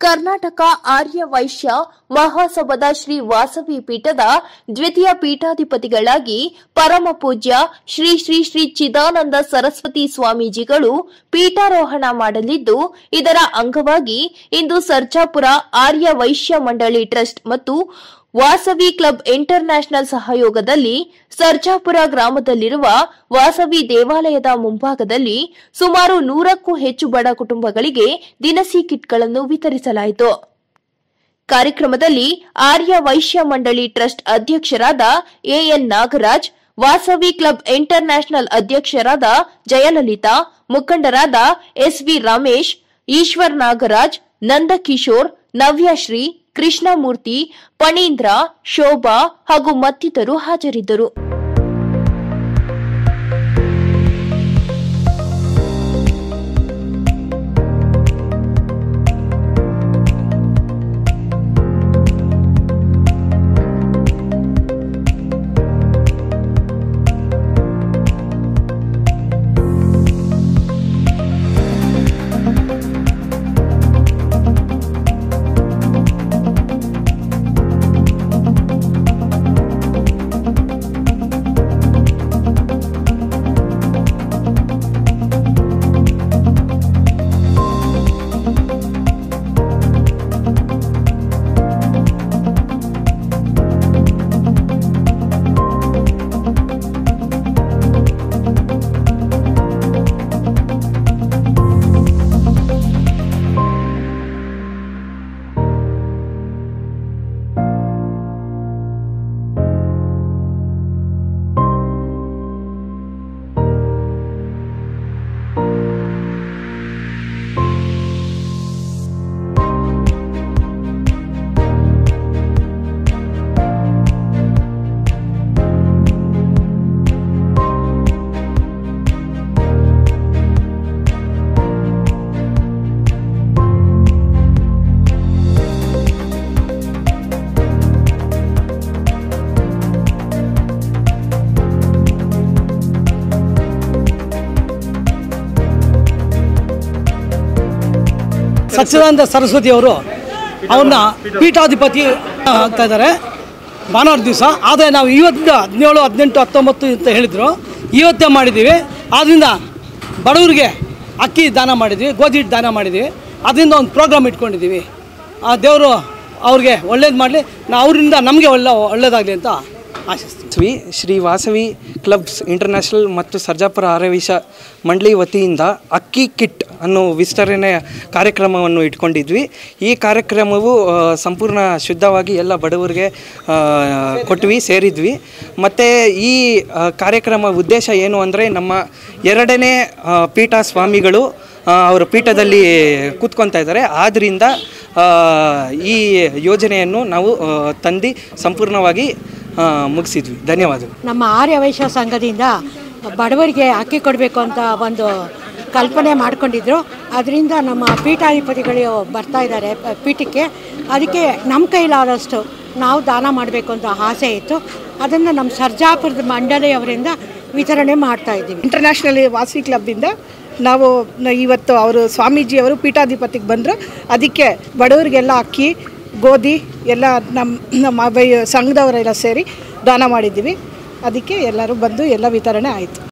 ಕರ್ನಾಟಕ ಆರ್ಯ ವೈಶ್ಯ ಮಹಾಸಭಾದ ಶ್ರೀ ವಾಸವಿ ಪೀಠದ ದ್ವಿತೀಯ ಪೀಠಾಧಿಪತಿಗಳಾಗಿ ಪರಮ ಪೂಜ್ಯ ಶ್ರೀ ಶ್ರೀ ಶ್ರೀ ಚಿದಾನಂದ ಸರಸ್ವತಿ ಸ್ವಾಮೀಜಿಗಳು ಪೀಠಾರೋಹಣ ಮಾಡಲಿದ್ದು ಇದರ ಅಂಗವಾಗಿ ಇಂದು ಸರ್ಜಾಪುರ ಆರ್ಯ ವೈಶ್ಯ ಮಂಡಳಿ ಟ್ರಸ್ಟ್ ಮತ್ತು ವಾಸವಿ ಕ್ಲಬ್ ಇಂಟರ್ ನ್ಯಾಷನಲ್ ಸಹಯೋಗದಲ್ಲಿ ಸರ್ಜಾಪುರ ಗ್ರಾಮದಲ್ಲಿರುವ ವಾಸವಿ ದೇವಾಲಯದ ಮುಂಭಾಗದಲ್ಲಿ ಸುಮಾರು ನೂರಕ್ಕೂ ಹೆಚ್ಚು ಬಡ ಕುಟುಂಬಗಳಿಗೆ ದಿನಸಿ ಕಿಟ್ಗಳನ್ನು ವಿತರಿಸಲಾಯಿತು ಕಾರ್ಯಕ್ರಮದಲ್ಲಿ ಆರ್ಯ ವೈಶ್ಯ ಮಂಡಳಿ ಟ್ರಸ್ಟ್ ಅಧ್ಯಕ್ಷರಾದ AN Nagaraj Vasavi club international ಅಧ್ಯಕ್ಷರಾದ ಜಯಲಲಿತಾ ಮುಖಂಡರಾದ ಎಸ್ವಿ ರಮೇಶ್ ಈಶ್ವರ್ ನಾಗರಾಜ್ ನಂದಕಿಶೋರ್ ನವ್ಯಶ್ರೀ ಕೃಷ್ಣಮೂರ್ತಿ ಪಣೀಂದ್ರ ಶೋಭಾ ಹಾಗೂ ಮತ್ತಿತರರು ಹಾಜರಿದ್ದರು ಸಚ್ಚಿದಾನಂದ ಸರಸ್ವತಿ ಅವರು ಅವ್ರನ್ನ ಪೀಠಾಧಿಪತಿ ಆಗ್ತಾ ಇದ್ದಾರೆ ಭಾನುವಾರ ದಿವಸ ಆದರೆ ನಾವು ಇವತ್ತಿಂದ ಹದಿನೇಳು ಹದಿನೆಂಟು ಹತ್ತೊಂಬತ್ತು ಅಂತ ಹೇಳಿದರು ಇವತ್ತೇ ಮಾಡಿದ್ದೀವಿ ಆದ್ದರಿಂದ ಬಡವರಿಗೆ ಅಕ್ಕಿ ದಾನ ಮಾಡಿದ್ವಿ ಗೋಧಿ ಹಿಟ್ಟು ದಾನ ಮಾಡಿದ್ವಿ ಅದರಿಂದ ಒಂದು ಪ್ರೋಗ್ರಾಮ್ ಇಟ್ಕೊಂಡಿದ್ದೀವಿ ಆ ದೇವರು ಅವ್ರಿಗೆ ಒಳ್ಳೇದು ಮಾಡಲಿ ನಾ ಅವರಿಂದ ನಮಗೆ ಒಳ್ಳೆ ಒಳ್ಳೇದಾಗಲಿ ಅಂತ ಆಶಿಸ್ತೀವಿ ವಾಸವಿ ಶ್ರೀ ವಾಸವಿ ಕ್ಲಬ್ಸ್ ಇಂಟರ್ನ್ಯಾಷನಲ್ ಮತ್ತು ಸರ್ಜಾಪುರ ಆರವೀಶ ಮಂಡಳಿ ವತಿಯಿಂದ ಅಕ್ಕಿ ಕಿಟ್ ಅನ್ನೋ ವಿಸ್ತರಣೆ ಕಾರ್ಯಕ್ರಮವನ್ನು ಇಟ್ಕೊಂಡಿದ್ವಿ ಈ ಕಾರ್ಯಕ್ರಮವು ಆ, ಸಂಪೂರ್ಣ ಶುದ್ಧವಾಗಿ ಎಲ್ಲ ಬಡವರಿಗೆ ಆ, ಕೊಟ್ವಿ ಸೇರಿದ್ವಿ ಮತ್ತು ಈ ಆ, ಕಾರ್ಯಕ್ರಮ ಉದ್ದೇಶ ಏನು ಅಂದರೆ ನಮ್ಮ ಎರಡನೇ ಆ, ಪೀಠ ಸ್ವಾಮಿಗಳು ಆ, ಅವರ ಪೀಠದಲ್ಲಿ ಕೂತ್ಕೊತಾ ಇದ್ದಾರೆ ಆದ್ದರಿಂದ ಆ, ಈ ಯೋಜನೆಯನ್ನು ನಾವು ಆ, ತಂದು ಸಂಪೂರ್ಣವಾಗಿ ಆ, ಮುಗಿಸಿದ್ವಿ ಧನ್ಯವಾದಗಳು ನಮ್ಮ ಆರ್ಯ ವೈಶ್ಯ ಸಂಘದಿಂದ ಬಡವರಿಗೆ ಅಕ್ಕಿ ಕೊಡಬೇಕು ಅಂತ ಒಂದು ಕಲ್ಪನೆ ಮಾಡ್ಕೊಂಡಿದ್ರು ಅದರಿಂದ ನಮ್ಮ ಪೀಠಾಧಿಪತಿಗಳು ಬರ್ತಾ ಇದ್ದಾರೆ ಪ- ಪೀಠಕ್ಕೆ ಅದಕ್ಕೆ ನಮ್ಮ ಕೈಲಾದಷ್ಟು ನಾವು ದಾನ ಮಾಡಬೇಕು ಅಂತ ಆಸೆ ಇತ್ತು ಅದನ್ನು ನಮ್ಮ ಸರ್ಜಾಪುರದ ಮಂಡಳಿಯವರಿಂದ ವಿತರಣೆ ಮಾಡ್ತಾ ಇದ್ದೀವಿ ಇಂಟರ್ನ್ಯಾಷನಲ್ ವಾಸವಿ ಕ್ಲಬ್ಬಿಂದ ನಾವು ನ- ಇವತ್ತು ಅವರು ಸ್ವಾಮೀಜಿಯವರು ಪೀಠಾಧಿಪತಿಗೆ ಬಂದರು ಅದಕ್ಕೆ ಬಡವರಿಗೆಲ್ಲ ಅಕ್ಕಿ ಗೋಧಿ ಎಲ್ಲ ನಮ್ಮ ನಮ್ಮ ಬೈ ಸಂಘದವರೆಲ್ಲ ಸೇರಿ ದಾನ ಮಾಡಿದ್ದೀವಿ ಅದಕ್ಕೆ ಎಲ್ಲರೂ ಬಂದು ಎಲ್ಲ ವಿತರಣೆ ಆಯಿತು